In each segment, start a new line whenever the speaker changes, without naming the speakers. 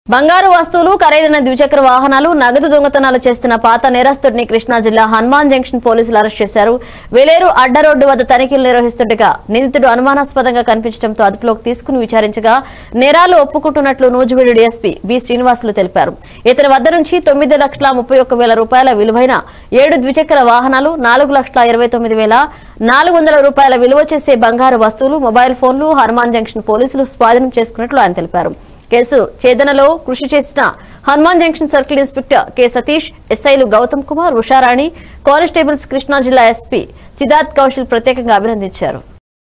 బంగారు వస్తువులు ఖరీదైన ద్విచక్ర వాహనాలు నగదు దొంగతనాలు చేస్తున్న పాత నేరస్తుడిని కృష్ణా జిల్లా హనుమాన్ జంక్షన్ పోలీసులు అరెస్ట్ చేశారు వేలేరు అడ్డ రోడ్డు వద్ద తనిఖీలు నిర్వహిస్తుండగా నిందితుడు అనుమానాస్పదంగా కనిపించడంతో అదుపులోకి తీసుకుని విచారించగా నేరాలు ఒప్పుకుంటున్నట్లు నూజివీడు డీఎస్పీ బి శ్రీనివాసులు తెలిపారు ఇతని వద్ద నుంచి తొమ్మిది లక్షల ముప్పై ఒక్క వేల రూపాయల విలువైన ఏడు ద్విచక్ర వాహనాలు నాలుగు లక్షల ఇరవై తొమ్మిది వేల నాలుగు వందల రూపాయల విలువ చేసే బంగారు వస్తువులు మొబైల్ ఫోన్లు హనుమాన్ జంక్షన్ పోలీసులు స్వాధీనం చేసుకున్నట్లు ఆయన తెలిపారు కేసు ఛేదనలో కృషి చేసిన Hanuman junction circle inspector K Satish ఎస్ఐలు గౌతమ్ కుమార్ ఉషారాణి కానిస్టేబుల్స్ కృష్ణా జిల్లా ఎస్పీ సిద్ధార్థ్ కౌశల్ ప్రత్యేకంగా అభినందించారు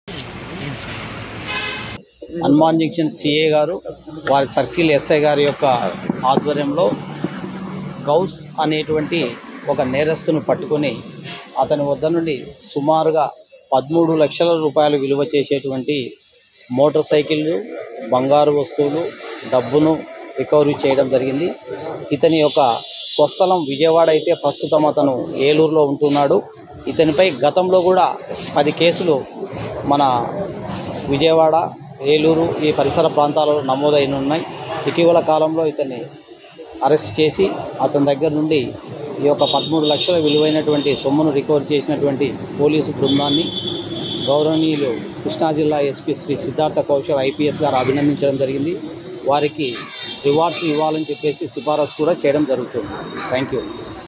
హనుమాన్ జంక్షన్ సిఏ గారు వారి సర్కిల్ ఎస్ఐ గారి యొక్క ఆధ్వర్యంలో గౌస్ అనేటువంటి ఒక నేరస్తును పట్టుకొని అతని వద్ద నుండి సుమారుగా పదమూడు లక్షల రూపాయలు విలువ చేసేటువంటి మోటార్ సైకిళ్ళు బంగారు వస్తువులు డబ్బును రికవరీ చేయడం జరిగింది ఇతని యొక్క స్వస్థలం విజయవాడ అయితే ప్రస్తుతం అతను ఏలూరులో ఉంటున్నాడు ఇతనిపై గతంలో కూడా పది కేసులు మన విజయవాడ ఏలూరు ఈ పరిసర ప్రాంతాలలో నమోదైన ఉన్నాయి ఇటీవల కాలంలో ఇతన్ని అరెస్ట్ చేసి అతని దగ్గర నుండి ఈ యొక్క పదమూడు లక్షల విలువైనటువంటి సొమ్మును రికవర్ చేసినటువంటి పోలీసు బృందాన్ని గౌరవనీయులు కృష్ణా జిల్లా ఎస్పీ శ్రీ సిద్ధార్థ కౌశల్ ఐపీఎస్ గారు అభినందించడం జరిగింది వారికి రివార్డ్స్ ఇవ్వాలని చెప్పేసి సిఫారసు కూడా చేయడం జరుగుతుంది థ్యాంక్ యూ